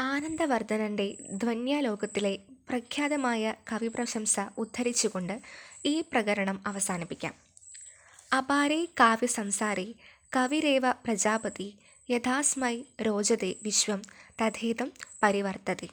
ആനന്ദവർദ്ധനൻ്റെ ധ്വന്യാലോകത്തിലെ പ്രഖ്യാതമായ കവിപ്രശംസ ഉദ്ധരിച്ചുകൊണ്ട് ഈ പ്രകരണം അവസാനിപ്പിക്കാം അപാരേ കാവ്യസംസാരേ കവിരേവ പ്രജാപതി യഥാസ്മൈ രോചതെ വിശ്വം തഥേതം പരിവർത്തതെ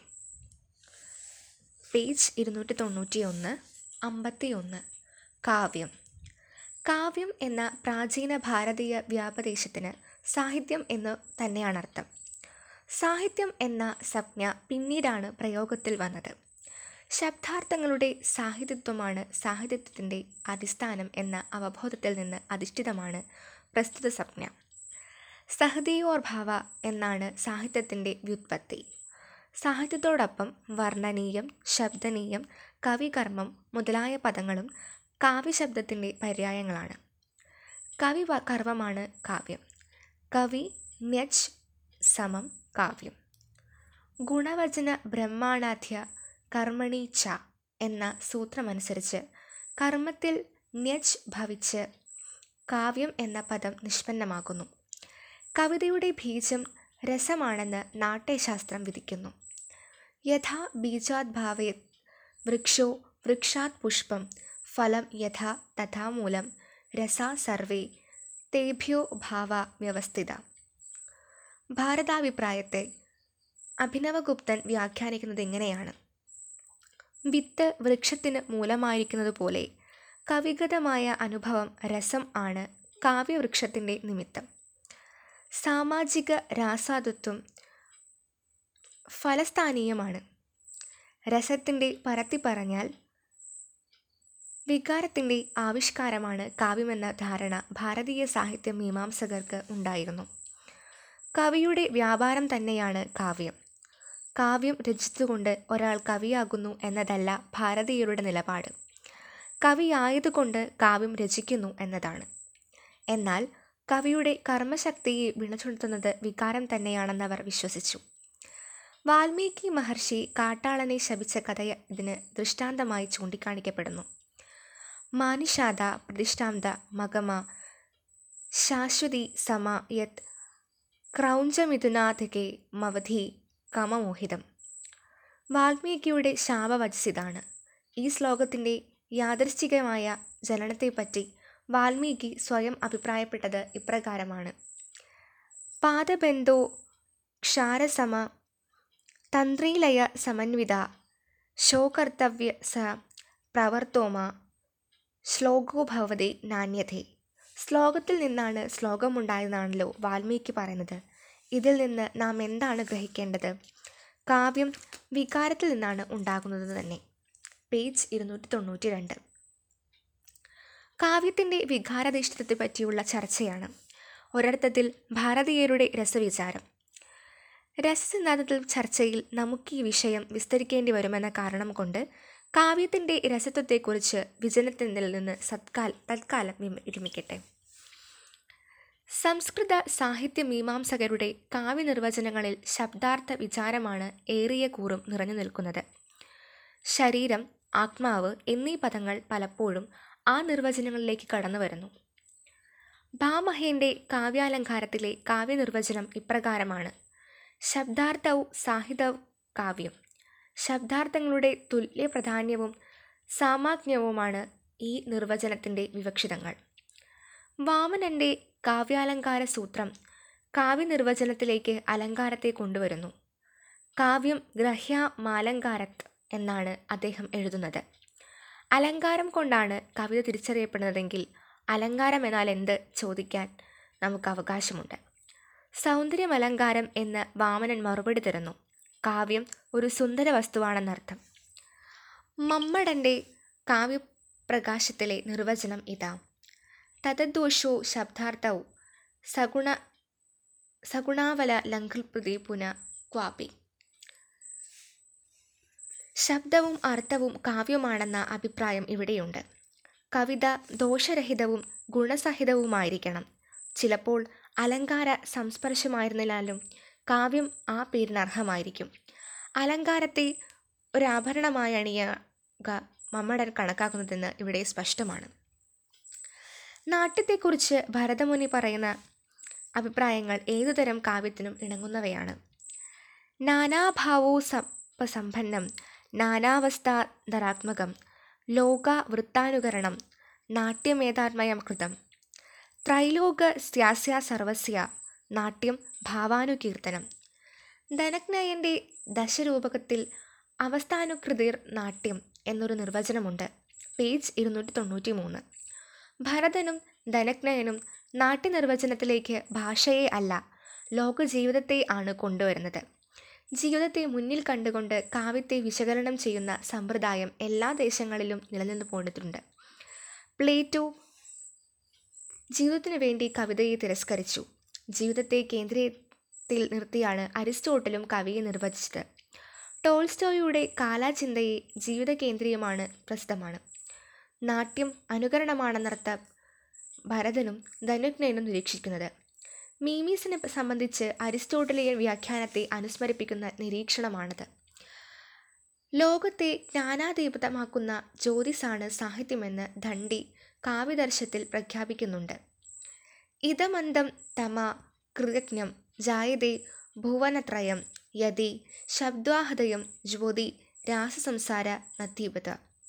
പേജ് ഇരുന്നൂറ്റി തൊണ്ണൂറ്റി ഒന്ന് അമ്പത്തി ഒന്ന് കാവ്യം കാവ്യം എന്ന പ്രാചീന ഭാരതീയ വ്യാപദേശത്തിന് സാഹിത്യം എന്ന് തന്നെയാണ് അർത്ഥം സാഹിത്യം എന്ന സംജ്ഞ പിന്നീടാണ് പ്രയോഗത്തിൽ വന്നത് ശബ്ദാർത്ഥങ്ങളുടെ സാഹിത്യത്വമാണ് സാഹിത്യത്തിൻ്റെ അടിസ്ഥാനം എന്ന അവബോധത്തിൽ നിന്ന് അധിഷ്ഠിതമാണ് പ്രസ്തുത സംജ്ഞ സഹദേയോർഭാവ എന്നാണ് സാഹിത്യത്തിൻ്റെ വ്യുത്പത്തി സാഹിത്യത്തോടൊപ്പം വർണ്ണനീയം ശബ്ദനീയം കവികർമ്മം മുതലായ പദങ്ങളും കാവ്യശബ്ദത്തിൻ്റെ പര്യായങ്ങളാണ് കവി വ- കർമ്മമാണ് കാവ്യം കവി മ്യച്ച് സമം കാവ്യം ഗുണവചന ബ്രഹ്മാണാധ്യ കർമ്മണി ച എന്ന സൂത്രമനുസരിച്ച് കർമ്മത്തിൽ ന്യച്ച് ഭവിച്ച് കാവ്യം എന്ന പദം നിഷ്പന്നമാകുന്നു കവിതയുടെ ബീജം രസമാണെന്ന് നാട്യശാസ്ത്രം വിധിക്കുന്നു യഥാ ബീജാത് ഭാവേത് വൃക്ഷോ വൃക്ഷാത് പുഷ്പം ഫലം യഥാ തഥാ മൂലം രസാ സർവേ തേഭ്യോ ഭാവ വ്യവസ്ഥിത ഭാരതാഭിപ്രായത്തെ അഭിനവഗുപ്തൻ വ്യാഖ്യാനിക്കുന്നത് ഇങ്ങനെയാണ് വിത്ത് വൃക്ഷത്തിന് മൂലമായിരിക്കുന്നത് പോലെ കവിഗതമായ അനുഭവം രസം ആണ് കാവ്യവൃക്ഷത്തിൻ്റെ നിമിത്തം സാമാജിക രാസാതത്വം ഫലസ്ഥാനീയമാണ് രസത്തിൻ്റെ പരത്തി പറഞ്ഞാൽ വികാരത്തിൻ്റെ ആവിഷ്കാരമാണ് കാവ്യമെന്ന ധാരണ ഭാരതീയ സാഹിത്യ മീമാംസകർക്ക് ഉണ്ടായിരുന്നു കവിയുടെ വ്യാപാരം തന്നെയാണ് കാവ്യം കാവ്യം രചിച്ചുകൊണ്ട് ഒരാൾ കവിയാകുന്നു എന്നതല്ല ഭാരതീയരുടെ നിലപാട് കവിയായതുകൊണ്ട് കാവ്യം രചിക്കുന്നു എന്നതാണ് എന്നാൽ കവിയുടെ കർമ്മശക്തിയെ വിണച്ചുണർത്തുന്നത് വികാരം തന്നെയാണെന്ന് അവർ വിശ്വസിച്ചു വാൽമീകി മഹർഷി കാട്ടാളനെ ശപിച്ച കഥ ഇതിന് ദൃഷ്ടാന്തമായി ചൂണ്ടിക്കാണിക്കപ്പെടുന്നു മാനിഷാദ പ്രതിഷ്ഠാന്ത മഗമ ശാശ്വതി സമ യത് ക്രൗഞ്ചമിഥുനാഥകെ മവധി കമമോഹിതം വാൽമീകിയുടെ ശാപവചസിതാണ് ഈ ശ്ലോകത്തിൻ്റെ യാദൃശ്ചികമായ ജനനത്തെപ്പറ്റി വാൽമീകി സ്വയം അഭിപ്രായപ്പെട്ടത് ഇപ്രകാരമാണ് പാദബന്ധോ ക്ഷാരസമ തന്ത്രീലയ സമന്വിത ശോകർത്തവ്യ സ പ്രവർത്തോമ ശ്ലോകോ ഭവതി നാണ്യതേ ശ്ലോകത്തിൽ നിന്നാണ് ശ്ലോകമുണ്ടായതെന്നാണല്ലോ വാൽമീകി പറയുന്നത് ഇതിൽ നിന്ന് നാം എന്താണ് ഗ്രഹിക്കേണ്ടത് കാവ്യം വികാരത്തിൽ നിന്നാണ് ഉണ്ടാകുന്നത് തന്നെ പേജ് ഇരുന്നൂറ്റി തൊണ്ണൂറ്റി രണ്ട് കാവ്യത്തിൻ്റെ വികാരാധിഷ്ഠിതത്തെ പറ്റിയുള്ള ചർച്ചയാണ് ഒരർത്ഥത്തിൽ ഭാരതീയരുടെ രസവിചാരം രസസിദ്ധാന്തത്തിൽ ചർച്ചയിൽ നമുക്ക് ഈ വിഷയം വിസ്തരിക്കേണ്ടി വരുമെന്ന കാരണം കൊണ്ട് കാവ്യത്തിൻ്റെ രസത്വത്തെക്കുറിച്ച് വിജനത്തിൽ നിന്ന് സത്കാൽ തത്കാലം വിമ- വിരമിക്കട്ടെ സംസ്കൃത സാഹിത്യ മീമാംസകരുടെ കാവ്യനിർവചനങ്ങളിൽ ശബ്ദാർത്ഥ വിചാരമാണ് ഏറിയ കൂറും നിറഞ്ഞു നിൽക്കുന്നത് ശരീരം ആത്മാവ് എന്നീ പദങ്ങൾ പലപ്പോഴും ആ നിർവചനങ്ങളിലേക്ക് കടന്നു വരുന്നു ഭാമഹേൻ്റെ കാവ്യാലങ്കാരത്തിലെ കാവ്യനിർവചനം ഇപ്രകാരമാണ് ശബ്ദാർത്ഥവും സാഹിതവും കാവ്യം ശബ്ദാർത്ഥങ്ങളുടെ തുല്യ പ്രാധാന്യവും സാമാജ്ഞവുമാണ് ഈ നിർവചനത്തിൻ്റെ വിവക്ഷിതങ്ങൾ വാമനൻ്റെ കാവ്യാലങ്കാര സൂത്രം കാവ്യനിർവചനത്തിലേക്ക് അലങ്കാരത്തെ കൊണ്ടുവരുന്നു കാവ്യം ഗ്രഹ്യ മാലങ്കാരത് എന്നാണ് അദ്ദേഹം എഴുതുന്നത് അലങ്കാരം കൊണ്ടാണ് കവിത തിരിച്ചറിയപ്പെടുന്നതെങ്കിൽ അലങ്കാരം എന്നാൽ എന്ത് ചോദിക്കാൻ നമുക്ക് അവകാശമുണ്ട് സൗന്ദര്യമലങ്കാരം എന്ന് വാമനൻ മറുപടി തരുന്നു കാവ്യം ഒരു സുന്ദര വസ്തുവാണെന്നർത്ഥം മമ്മടൻ്റെ കാവ്യപ്രകാശത്തിലെ നിർവചനം ഇതാ തതദ്ദോഷോ ശബ്ദാർത്ഥവും സഗുണ സഗുണാവല ലംഘൽപൃതി പുന ക്വാപി ശബ്ദവും അർത്ഥവും കാവ്യമാണെന്ന അഭിപ്രായം ഇവിടെയുണ്ട് കവിത ദോഷരഹിതവും ഗുണസഹിതവുമായിരിക്കണം ചിലപ്പോൾ അലങ്കാര സംസ്പർശമായിരുന്നാലും കാവ്യം ആ പേരിന് അർഹമായിരിക്കും അലങ്കാരത്തെ ഒരു ആഭരണമായി അണിയുക മമ്മടൻ കണക്കാക്കുന്നതെന്ന് ഇവിടെ സ്പഷ്ടമാണ് നാട്യത്തെക്കുറിച്ച് ഭരതമുനി പറയുന്ന അഭിപ്രായങ്ങൾ ഏതുതരം കാവ്യത്തിനും ഇണങ്ങുന്നവയാണ് നാനാഭാവോസമ്പന്നം നാനാവസ്ഥാന്തരാത്മകം ലോകാവൃത്താനുകരണം നാട്യമേതാത്മയം കൃതം ത്രൈലോക സ്യാസ്യ സർവസ്യ നാട്യം ഭാവാനുകീർത്തനം ധനജ്ഞയൻ്റെ ദശരൂപകത്തിൽ അവസ്ഥാനുകൃതിർ നാട്യം എന്നൊരു നിർവചനമുണ്ട് പേജ് ഇരുന്നൂറ്റി തൊണ്ണൂറ്റി മൂന്ന് ഭരതനും ധനജ്ഞയനും നാട്യനിർവചനത്തിലേക്ക് ഭാഷയെ അല്ല ലോകജീവിതത്തെ ആണ് കൊണ്ടുവരുന്നത് ജീവിതത്തെ മുന്നിൽ കണ്ടുകൊണ്ട് കാവ്യത്തെ വിശകലനം ചെയ്യുന്ന സമ്പ്രദായം എല്ലാ ദേശങ്ങളിലും നിലനിന്നു പോന്നിട്ടുണ്ട് പ്ലേറ്റോ ജീവിതത്തിനു വേണ്ടി കവിതയെ തിരസ്കരിച്ചു ജീവിതത്തെ കേന്ദ്രീയത്തിൽ നിർത്തിയാണ് അരിസ്റ്റോട്ടലും കവിയെ നിർവചിച്ചത് ടോൾസ്റ്റോയുടെ കാലാചിന്തയെ ജീവിത കേന്ദ്രീയമാണ് പ്രസിദ്ധമാണ് നാട്യം അനുകരണമാണെന്നർത്ഥ ഭരതനും ധനുജ്ഞനും നിരീക്ഷിക്കുന്നത് മീമീസിനെ സംബന്ധിച്ച് അരിസ്റ്റോട്ടലിയൻ വ്യാഖ്യാനത്തെ അനുസ്മരിപ്പിക്കുന്ന നിരീക്ഷണമാണത് ലോകത്തെ ജ്ഞാനാതീതമാക്കുന്ന ജ്യോതിസാണ് സാഹിത്യമെന്ന് ദണ്ഡി കാവ്യദർശത്തിൽ പ്രഖ്യാപിക്കുന്നുണ്ട് ഇതമന്തം തമ കൃതജ്ഞം ജായതേ ഭുവനത്രയം യതി ശബ്ദാഹൃദയം ജ്യോതി രാസസംസാര നദീപത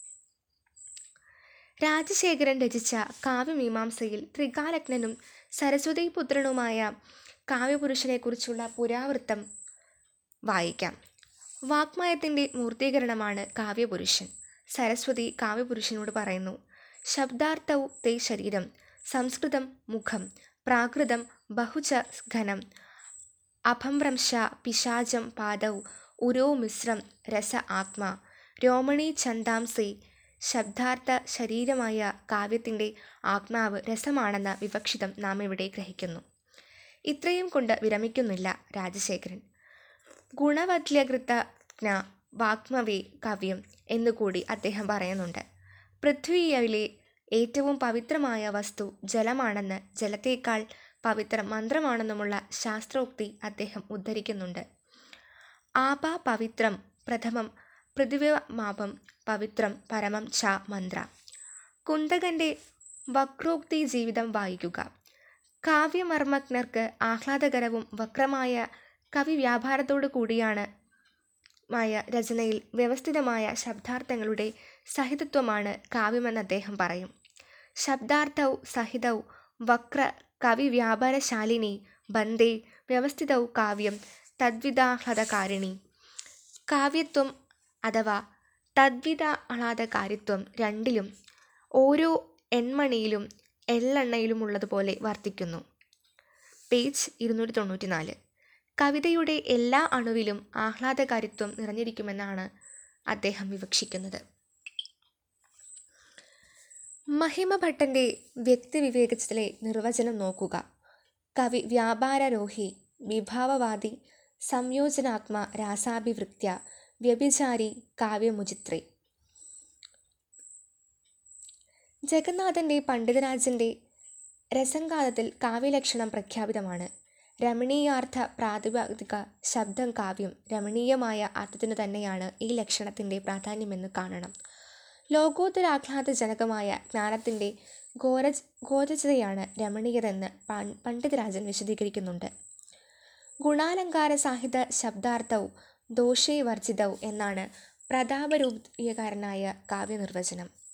രാജശേഖരൻ രചിച്ച കാവ്യമീമാംസയിൽ ത്രികാലജ്ഞനും സരസ്വതീപുത്രനുമായ കാവ്യപുരുഷനെക്കുറിച്ചുള്ള പുരാവൃത്തം വായിക്കാം വാഗ്മയത്തിൻ്റെ മൂർത്തീകരണമാണ് കാവ്യപുരുഷൻ സരസ്വതി കാവ്യപുരുഷനോട് പറയുന്നു ശബ്ദാർത്ഥൗ തേ ശരീരം സംസ്കൃതം മുഖം പ്രാകൃതം ബഹുച ഘനം അഭംഭ്രംശ പിശാചം പാദൗ ഉരോ മിശ്രം രസ ആത്മ രോമണി ഛന്ദാംസി ശബ്ദാർത്ഥ ശരീരമായ കാവ്യത്തിൻ്റെ ആത്മാവ് രസമാണെന്ന വിവക്ഷിതം നാം ഇവിടെ ഗ്രഹിക്കുന്നു ഇത്രയും കൊണ്ട് വിരമിക്കുന്നില്ല രാജശേഖരൻ ഗുണവദ്യകൃതജ്ഞ വാഗ്മവേ കവ്യം എന്നുകൂടി അദ്ദേഹം പറയുന്നുണ്ട് പൃഥ്വിയിലെ ഏറ്റവും പവിത്രമായ വസ്തു ജലമാണെന്ന് ജലത്തേക്കാൾ പവിത്രം മന്ത്രമാണെന്നുമുള്ള ശാസ്ത്രോക്തി അദ്ദേഹം ഉദ്ധരിക്കുന്നുണ്ട് ആപ പവിത്രം പ്രഥമം പൃഥിവ്യമാപം പവിത്രം പരമം ച മന്ത്ര കുന്തകൻ്റെ വക്രോക്തി ജീവിതം വായിക്കുക കാവ്യമർമ്മജ്ഞർക്ക് ആഹ്ലാദകരവും വക്രമായ കവി വ്യാപാരത്തോടു കൂടിയാണ് മായ രചനയിൽ വ്യവസ്ഥിതമായ ശബ്ദാർത്ഥങ്ങളുടെ സഹിതത്വമാണ് കാവ്യമെന്ന് അദ്ദേഹം പറയും ശബ്ദാർത്ഥൗ സഹിതൗ വക്ര കവി വ്യാപാരശാലിനി ബന്ദേ വ്യവസ്ഥിതൗ കാവ്യം തദ്വിധാഹ്ലാദകാരിണി കാവ്യത്വം അഥവാ തദ്വിധാഹ്ലാദകാരിത്വം രണ്ടിലും ഓരോ എൺമണിയിലും എള്ളെണ്ണയിലുമുള്ളതുപോലെ വർത്തിക്കുന്നു പേജ് ഇരുന്നൂറ്റി തൊണ്ണൂറ്റി നാല് കവിതയുടെ എല്ലാ അണുവിലും ആഹ്ലാദകാരിത്വം നിറഞ്ഞിരിക്കുമെന്നാണ് അദ്ദേഹം വിവക്ഷിക്കുന്നത് മഹിമഭട്ടൻ്റെ വ്യക്തിവിവേകത്തിലെ നിർവചനം നോക്കുക കവി വ്യാപാരരോഹി വിഭാവവാദി സംയോജനാത്മ രാസാഭിവൃത്യ വ്യഭിചാരി കാവ്യമുചിത്രേ ജഗന്നാഥൻ്റെ പണ്ഡിതരാജൻ്റെ രസംഗാതത്തിൽ കാവ്യലക്ഷണം പ്രഖ്യാപിതമാണ് രമണീയാർത്ഥ പ്രാതിപാദിക ശബ്ദം കാവ്യം രമണീയമായ അർത്ഥത്തിനു തന്നെയാണ് ഈ ലക്ഷണത്തിൻ്റെ പ്രാധാന്യമെന്ന് കാണണം ലോകോത്തരാഹ്ലാദജനകമായ ജ്ഞാനത്തിൻ്റെ ഘോര ഘോരജതയാണ് രമണീയതെന്ന് പണ്ഡിതരാജൻ വിശദീകരിക്കുന്നുണ്ട് ഗുണാലങ്കാര സാഹിത ശബ്ദാർത്ഥവും ദോഷേ വർജിതൗ എന്നാണ് പ്രതാപരൂപീയകാരനായ കാവ്യനിർവചനം